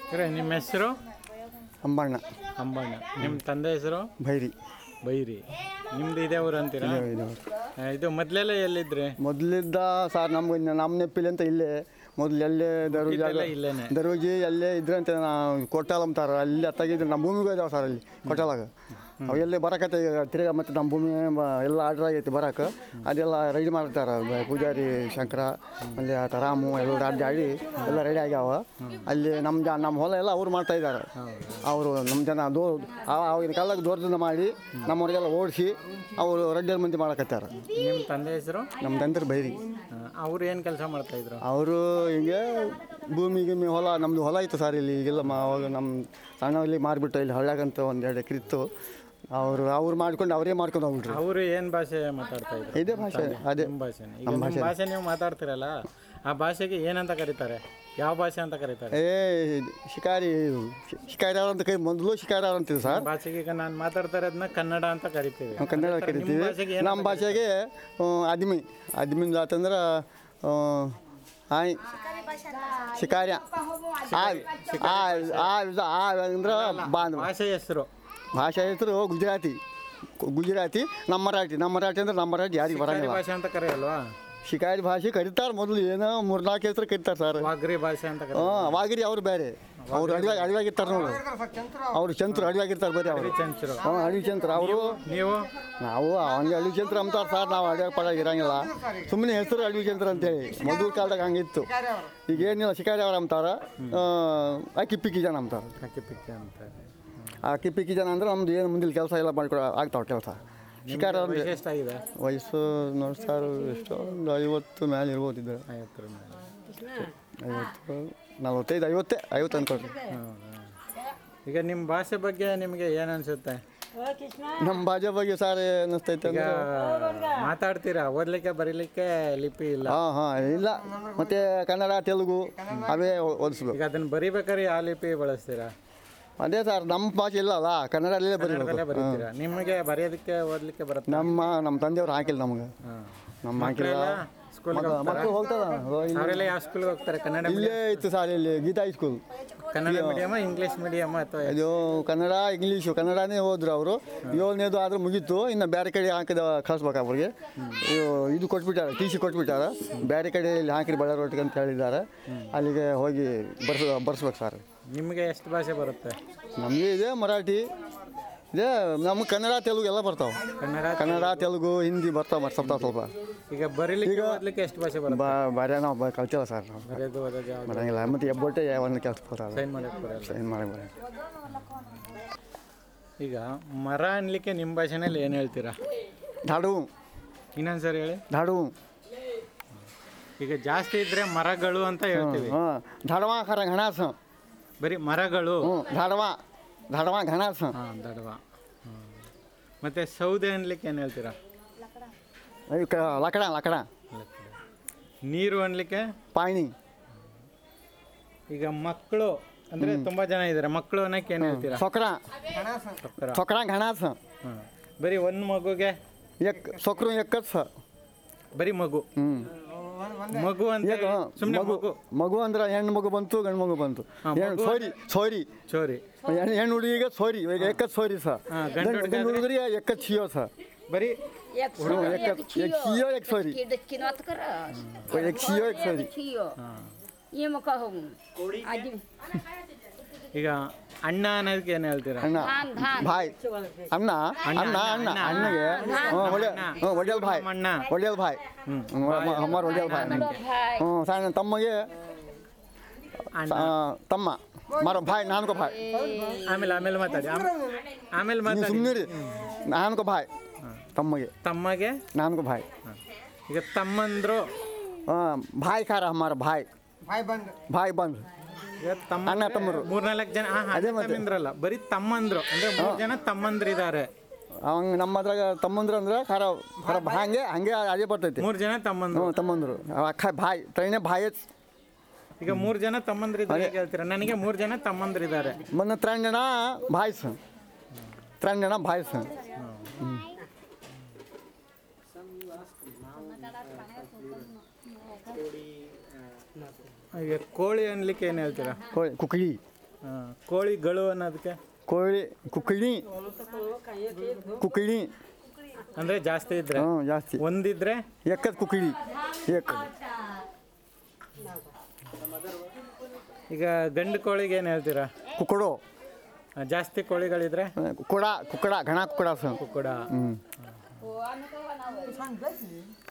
ಸರಿ ನಿಮ್ಮ ಹೆಸರು ಅಂಬಣ್ಣ ಅಂಬಣ್ಣ ನಿಮ್ಮ ತಂದೆ ಹೆಸರು ಭೈರಿ ಬೈರಿ ನಿಮ್ದು ಇದೇ ಊರು ಅಂತೀರಾ ಆ, ಇದು ಮೊದಲೆಲ್ಲ ಎಲ್ಲಿದ್ರಿ ಮೊದಲಿದ್ದ ಸರ್ ನಮ್ಗೆ ನಮ್ಮ ನೆಪ್ಪಿಲಿ ಅಂತ ಇಲ್ಲೇ ಮೊದಲು ಎಲ್ಲೇ ದರೋಜಿ ಇದ್ದೆಲ್ಲ ಇಲ್ಲೇನೆ ದರೋಜಿ ಎಲ್ಲೇ ಇದ್ರಂತೆ ನಾವು ಕೊಟ್ಟಾಲ ಅಂತಾರ ಅಲ್ಲಿ ಅತ್ತಾಗಿದ್ದು ನಮ್ಮ ಭೂಮಿಗೆ ಇದಾವೆ ಸರ್ ಅಲ್ಲಿ ಕೊಟ್ಟಾಲಾಗ ಅವು ಎಲ್ಲಿ ಬರಕತ್ತೆ ಈಗ ತಿರ್ಗಾ ಮತ್ತೆ ನಮ್ಮ ಭೂಮಿ ಬ- ಎಲ್ಲ ಆರ್ಡ್ರ್ ಆಗೈತಿ ಬರಕ್ಕೆ ಅದೆಲ್ಲ ರೆಡಿ ಮಾಡ್ತಾರೆ ಬ- ಪೂಜಾರಿ ಶಂಕರ ಅಲ್ಲಿ ಆತ ರಾಮು ಎಲ್ಲ ಅಡ್ಡಿ ಆಡಿ ಎಲ್ಲ ರೆಡಿ ಆಗ್ಯಾವ ಅಲ್ಲಿ ನಮ್ಮ ಜ ನಮ್ಮ ಹೊಲ ಎಲ್ಲ ಅವ್ರು ಮಾಡ್ತಾ ಇದ್ದಾರೆ ಅವರು ನಮ್ಮ ಜನ ದೋ ಆ- ಆವಾಗಿನ ಕಾಲದಾಗ ದೂರದಿಂದ ಮಾಡಿ ನಮ್ಮವ್ರಿಗೆಲ್ಲ ಓಡಿಸಿ ಅವರು ರೆಡ್ಡಿ ಮಂದಿ ಮಾಡಕತ್ತಾರ ನಿಮ್ಮ ತಂದೆ ಹೆಸರು ನಮ್ಮ ತಂತ್ರ ಬೈರಿ ಅವ್ರು ಏನು ಕೆಲಸ ಮಾಡ್ತಾ ಇದ್ರು ಅವರು ಹಿಂಗೆ ಭೂಮಿ ಗಿಮಿ ಹೊಲ ನಮ್ಮದು ಹೊಲ ಇತ್ತು ಸರ್ ಇಲ್ಲಿ ಈಗೆಲ್ಲ ಮಾ ಅವಾಗ ನಮ್ಮ ಸಣ್ಣಲ್ಲಿ ಮಾರಿಬಿಟ್ಟು ಇಲ್ಲಿ ಹಳ್ಳ್ಯಾಗಂತ ಒಂದು ಎರಡು ಎಕರೆ ಇತ್ತು ಅವರು ಅವ್ರು ಮಾಡ್ಕೊಂಡು ಅವರೇ ಮಾಡ್ಕೊಂಡು ಹೋಗ್ಬಿಟ್ರು ಅವರು ಏನು ಭಾಷೆ ಮಾತಾಡ್ತಾ ಇದ್ರು ಇದೇ ಭಾಷೆ ಅದೇ ನಿಮ್ಮ ಭಾಷೆನೇ ಈಗ ನಿಮ್ಮ ಭಾಷೆ ನೀವು ಮಾತಾಡ್ತಿರಲ್ಲ ಆ ಭಾಷೆಗೆ ಏನಂತ ಕರೀತಾರೆ ಯಾವ ಭಾಷೆ ಅಂತ ಕರೀತಾರೆ ಏ ಶಿಕಾರಿ ಶಿ- ಶಿಕಾರಿ ಅವ್ರು ಅಂತ ಕೈ ಮೊದಲು ಶಿಕಾರಿ ಅವ್ರು ಅಂತೀವಿ ಸರ್ ಭಾಷೆಗೆ ಈಗ ನಾನು ಮಾತಾಡ್ತಾ ಇರೋದನ್ನ ಕನ್ನಡ ಅಂತ ಕರಿತೀವಿ ನಾವು ಕನ್ನಡ ಅದೇ ಥರ ನಿಮ್ಮ ಕರಿತೀವಿ ಭಾಷೆಗೆ ಏನಂತ ನಮ್ಮ ಭಾಷೆಗೆ ಆ, ಅದ್ಮಿ ಅದ್ಮಿಂದ ಆತಂದ್ರೆ ಆ, ಆಯ್ ಶಿಕಾರ್ಯ ಆ ಆ ಆ ಇದು ಆ ಅಂದ್ರೆ ಬಾಂಧವ ಭಾಷೆ ಹೆಸರು ಭಾಷೆ ಹೆಸರು ಗುಜರಾತಿ ಗುಜರಾತಿ ನಮ್ಮ ಮರಾಠಿ ನಮ್ಮ ಮರಾಠಿ ಅಂದ್ರೆ ನಮ್ಮ ಮರಾಠಿ ಯಾರಿಗೆ ಬರಂಗಿಲ್ಲ ಭಾಷೆ ಅಂತ ಕರೆಯಲ್ವಾ ಶಿಕಾರಿ ಭಾಷೆ ಕರೀತಾರೆ ಮೊದಲು ಏನೋ ಮೂರ್ನಾಲ್ಕು ಹೆಸರು ಕರೀತಾರೆ ಸರ್ ವಾಗ್ರಿ ಭಾಷೆ ಅಂತ ಕರೀತಾರೆ ಹಾಂ ವಾಗಿರಿ ಅವ್ರು ಬೇರೆ ಅವ್ರು ಅಡವಾಗಿ ಅಡವಾಗಿರ್ತಾರೆ ನೋಡು ಅವ್ರು ಚಂದ್ರು ಅಡವಾಗಿರ್ತಾರೆ ಬರೀ ಅವರು ಚಂಚರು ಹಾಂ ಅಡವಿ ಚಂದ್ರ ಅವರು ನೀವು ನಾವು ಅವನಿಗೆ ಅಡವಿ ಚಂದ್ರ ಅಂತಾರೆ ಸರ್ ನಾವು ಅಡವಾಗಿ ಪಡ ಇರಂಗಿಲ್ಲ ಸುಮ್ಮನೆ ಹೆಸರು ಅಡವಿ ಚಂದ್ರ ಅಂತೇಳಿ ಮೊದಲು ಕಾಲದಾಗ ಹಂಗಿತ್ತು ಈಗ ಏನಿಲ್ಲ ಶಿಕಾರಿ ಅವ್ರು ಅಂತಾರೆ ಅಕ್ಕಿ ಪಿಕ್ಕಿ ಜನ ಅಂತಾರೆ ಅಕ್ಕಿ ಪಿಕ್ಕಿ ಅಂತ ಆ ಅಕ್ಕಿ ಪಿಕ್ಕಿ ಜನ ಅಂದ್ರೆ ನಮ್ದು ಏನು ಮುಂದಿನ ಕೆಲಸ ಎಲ್ಲ ಮಾಡ್ಕೊಡ ಆಗ್ತಾವೆ ಕೆಲಸ ಶಿಕಾರಿ ಅಂದ್ರೆ ವಯಸ್ಸು ಎಷ್ಟಾಗಿದೆ ವಯಸ್ಸು ನೋಡಿ ಸರ್ ಎಷ್ಟು ಒಂದು ಐವತ್ತು ಮೇಲೆ ಇರ್ಬೋದು ಇದ್ರೆ ಐವತ್ತರ ಮೇಲೆ ಐವತ್ತು ನಲ್ವತ್ತೈದು ಐವತ್ತೇ ಐವತ್ತು ಅನ್ಕೊಳ್ರಿ ಹೌದಾ ಈಗ ನಿಮ್ಮ ಭಾಷೆ ಬಗ್ಗೆ ನಿಮಗೆ ಏನು ಅನಿಸುತ್ತೆ ನಮ್ಮ ಭಾಷೆ ಬಗ್ಗೆ ಸರ್ ಅನ್ನಿಸ್ತೈತೆ ಈಗ ಅಂದ್ರೆ ಮಾತಾಡ್ತೀರಾ ಓದ್ಲಿಕ್ಕೆ ಬರೀಲಿಕ್ಕೆ ಲಿಪಿ ಇಲ್ಲ ಹಾಂ ಹಾಂ ಇಲ್ಲ ಮತ್ತೆ ಕನ್ನಡ ತೆಲುಗು ಅವೇ ಓದಿಸ್ಬೇಕು ಈಗ ಅದನ್ನ ಬರಿಬೇಕಾದ್ರೆ ಯಾವ ಲಿಪಿ ಬಳಸ್ತೀರಾ ಅದೇ ಸರ್ ನಮ್ಮ ಭಾಷೆ ಇಲ್ಲ ಅಲ್ಲ ಕನ್ನಡದಲ್ಲೇ ಕನ್ನಡದಲ್ಲೇ ಬರೀಬೇಕು ಬರೀತೀರಾ ನಿಮಗೆ ಬರೆಯೋದಕ್ಕೆ ಓದ್ಲಿಕ್ಕೆ ಬರುತ್ತೆ ನಮ್ಮ ನಮ್ಮ ತಂದೆಯವ್ರು ಹಾಕಿಲ್ಲ ನಮ್ಗೆ ಹಾಂ ನಮ್ಮ ಹಾಕಿಲ್ಲ ಸ್ಕೂಲ್ಗೆ ಮಕ್ಳು- ಮಕ್ಳು ಹೋಗ್ತಾರ ಅವರೆಲ್ಲ ಯಾವ ಸ್ಕೂಲ್ಗೆ ಹೋಗ್ತಾರೆ ಕನ್ನಡ ಇಲ್ಲೇ ಇತ್ತು ಸರ್ ಇಲ್ಲಿ Geetha school Kannada medium English medium ಅಥವಾ ಇದು ಕನ್ನಡ ಇಂಗ್ಲೀಷು ಕನ್ನಡನೇ ಹೋದ್ರು ಅವರು ಏಳನೇದು ಆದ್ರೆ ಮುಗೀತು ಇನ್ನು ಬೇರೆ ಕಡೆ ಹಾಕಿದ ಕಳಿಸ್ಬೇಕು ಅವ್ರಿಗೆ ಇದು- ಇದು ಕೊಟ್ಬಿಟ್ಟಾರೆ ಟಿ ಸಿ ಕೊಟ್ಬಿಟ್ಟಾರೆ ಬೇರೆ ಕಡೆ ಇಲ್ಲಿ ಹಾಕಿರಿ ಬಳ್ಳಾರಿ ಒಟ್ಟಿಗೆ ಅಂತ ಹೇಳಿದ್ದಾರೆ ಅಲ್ಲಿಗೆ ಹೋಗಿ ಬರ್ಸ್ ಬರ್ಸ್ಬೇಕು ಸರ್ ನಿಮಗೆ ಎಷ್ಟು ಭಾಷೆ ಬರುತ್ತೆ ನಮಗೆ ಇದೆ ಮರಾಠಿ ಇದೆ ನಮ್ಗೆ ಕನ್ನಡ ತೆಲುಗು ಎಲ್ಲ ಬರ್ತಾವೆ ಕನ್ನಡ ಕನ್ನಡ ತೆಲುಗು ಹಿಂದಿ ಬರ್ತಾವೆ ಸ್ವಲ್ಪ ಸ್ವಲ್ಪ ಈಗ ಬರೀಲಿಕ್ಕೆ ಓದ್ಲಿಕ್ಕೆ ಎಷ್ಟು ಭಾಷೆ ಬರುತ್ತೆ ಬ ಬೇರೆ ನಾವು ಬ ಕಲ್ತಿಲ್ಲ ಸರ್ ನಾವು ಬರೆಯೋದು ಓದೋದು ಯಾವ್ದು ಬರಂಗಿಲ್ಲ ಮತ್ತು ಎಬ್ಬೊಟ್ಟೆ ಒಂದು ಕೆಲಸ ಬರ್ತಾರೆ ಸೈನ್ ಮಾಡಕ್ಕೆ ಬರಲ್ಲ ಏನು ಮಾಡಿ ಬರಂಗಿಲ್ಲ ಈಗ ಮರ ಅನ್ಲಿಕ್ಕೆ ನಿಮ್ಮ ಭಾಷೆನಲ್ಲಿ ಏನು ಹೇಳ್ತೀರಾ ಧಾಡು ಇನ್ನೊಂದು ಸರಿ ಹೇಳಿ ಧಾಡು ಈಗ ಜಾಸ್ತಿ ಇದ್ರೆ ಮರಗಳು ಅಂತ ಹೇಳ್ತೀವಿ ಹಾಂ ಧಾಡವಾ ಖರ ಗಣಾಸ ಬರೀ ಮರಗಳು ಹ್ಞೂ ಧಾಡವಾ ಧಾಡವಾ ಗಣಾಸ ಹಾಂ ದಡವ ಹ್ಮ್. ಮತ್ತೆ ಸೌದೆ ಅನ್ಲಿಕ್ಕೆ ಏನು ಹೇಳ್ತೀರಾ ಲಕಡ ಲಕಡ ನೀರು ಅನ್ಲಿಕ್ಕೆ ಪಾಣಿ ಈಗ ಮಕ್ಕಳು ಅಂದ್ರೆ ತುಂಬಾ ಜನ ಇದ್ದಾರೆ ಮಕ್ಕಳು ಅನ್ನಕ್ಕೆ ಏನು ಹೇಳ್ತೀರಾ ಸೊಕ್ರ ಸೊಕ್ಕರ. ಸೊಕ್ರ ಗಣಾಸ ಹ್ಮ್. ಬರೀ ಒಂದು ಮಗುಗೆ ಎಕ್ ಸೊಕ್ರು ಎಕ್ಕತ್ ಸ ಬರೀ ಮಗು ಹ್ಞೂ ಮಗು ಅಂತ ಎಕ್ ಸುಮ್ಮನೆ ಮಗು ಮಗು ಮಗು ಅಂದ್ರೆ ಹೆಣ್ಣು ಮಗು ಬಂತು ಗಂಡು ಮಗು ಬಂತು ಹಾ, ಹೆಣ್ಣು ಮಗು ಸೋರಿ ಸೋರಿ ಚೋರಿ ಹೆಣ್ಣು ಹೆಣ್ಣು ಹುಡುಗಿಗೆ ಸೋರಿ ಈಗ ಎಕ್ಕತ್ ಸೋರಿ ಸ ಹಾ, ಗಂಡು ಗಂಡು ಗಂಡು ಹುಡುಗರಿಗೆ ಎಕ್ಕತ್ ಚಿಯೋ ಸ ಬರೀ एक ಹ್ಞೂ ಎಕ್ಕತ್ ಎಕ್ ಚಿಯೋ ಎಕ್ ಸೋರಿ की दक्की नत कर ಎಕ್ ಚಿಯೋ ಎಕ್ ಸೋರಿ छियो ये मका हो आज ಈಗ ಅಣ್ಣ ಅನ್ನೋದಕ್ಕೆ ಏನು ಹೇಳ್ತೀರಾ ಅಣ್ಣ धान धान ಭಾಯ್ ಅಣ್ಣ ಅಣ್ಣ ಅಣ್ಣ ಅಣ್ಣ. ಅಣ್ಣಗೆ ಹ್ಞೂ ಒಡೆ ಹ್ಞೂ ಒಡೆಯಲ್ ಭಾಯ್ ಅಣ್ಣ. ಒಡೆಯಲ್ ಭಾಯ್ ಹ್ಮ್. ಹಮಾರ್ ಒಡೆಯಲ್ ಭಾಯ್ भाई ಹ್ಞೂ ಸಣ್ಣ ತಮ್ಮಗೆ ಅಣ್ಣ ಆ, ತಮ್ಮ ಮಾರೋ ಭಾಯ್ ನಾನ್ಕೋ ಭಾಯ್ ಆಮೇಲೆ ಆಮೇಲೆ ಮಾತಾಡಿ ಆಮ್- ಆಮೇಲೆ ನೀವು ಮಾತಾಡಿ ಸುಮ್ಮನೆ ನಾನ್ಕೋ ಭಾಯ್ ತಮ್ಮಗೆ ತಮ್ಮಗೆ ನಾನ್ಕೋ ಭಾಯ್ ಈಗ ತಮ್ಮಂದ್ರು ಹಾಂ ಭಾಯ್ ಖಾರ ಹಮಾರ ಭಾಯ್ ಭಾಯ್ ಬಂದ್ ಈಗ ತಮ್ಮ ಅಣ್ಣ ತಮ್ಮರು. ಮೂರ್ನಾಲ್ಕು ಜನ ಹಾ, ಅದೇ ಅಣ್ಣ ಮತ್ತೆ. ತಮ್ಮಂದ್ರಲ್ಲ ಬರೀ ತಮ್ಮಂದ್ರು ಅಂದ್ರೆ ಮೂರು ಜನ ತಮ್ಮಂದ್ರಿದ್ದಾರೆ ಅವಂಗ ನಮ್ಮ ಅದ್ರಾಗ ತಮ್ಮಂದ್ರು ಅಂದ್ರೆ ಖಾರ ಖಾರ ಹಂಗೆ ಹಂಗೆ ಅದೇ ಬರ್ತೈತಿ ಮೂರು ಜನ ತಮ್ಮಂದ್ರು ಹ್ಞೂ ತಮ್ಮಂದ್ರು ಅಕ್ಕ ಭಾಯ್ ಟ್ರೈನೇ ಭಾಯ್ ಈಗ ಮೂರು ಜನ ತಮ್ಮಂದ್ರಿದ್ದಾರೆ ಹೇಗೆ ಹೇಳ್ತೀರಾ ನನಗೆ ಮೂರು ಜನ ತಮ್ಮಂದ್ರಿದ್ದಾರೆ ಮೊನ್ನೆ ತ್રણ ಜನ ಭಾಯ್ಸ್ ತ್રણ ಜನ ಭಾಯ್ಸ್ ಈಗ ಕೋಳಿ ಅನ್ಲಿಕ್ಕೆ ಏನು ಹೇಳ್ತೀರಾ ಕೋಳಿ ಕುಕ್ಕಿ ಹಾಂ ಕೋಳಿಗಳು ಅನ್ನೋದಕ್ಕೆ ಕೋಳಿ ಕುಕ್ಕಿಣಿ ಕುಕ್ಕಿಣಿ ಅಂದರೆ ಜಾಸ್ತಿ ಇದ್ರೆ ಹ್ಞೂ ಜಾಸ್ತಿ ಒಂದಿದ್ರೆ ಎಕ್ಕದ ಕುಕ್ಕಿಣಿ ಎಕ್ಕ ಈಗ ಗಂಡು ಕೋಳಿಗೆ ಏನು ಹೇಳ್ತೀರಾ ಕುಕ್ಕಡೋ ಆ, ಜಾಸ್ತಿ ಕೋಳಿಗಳಿದ್ರೆ ಕುಕ್ಕಡ ಕುಕ್ಕಡ ಗಣ ಕುಕ್ಕಡ ಸರ್ ಕೂಡ ಹ್ಞೂ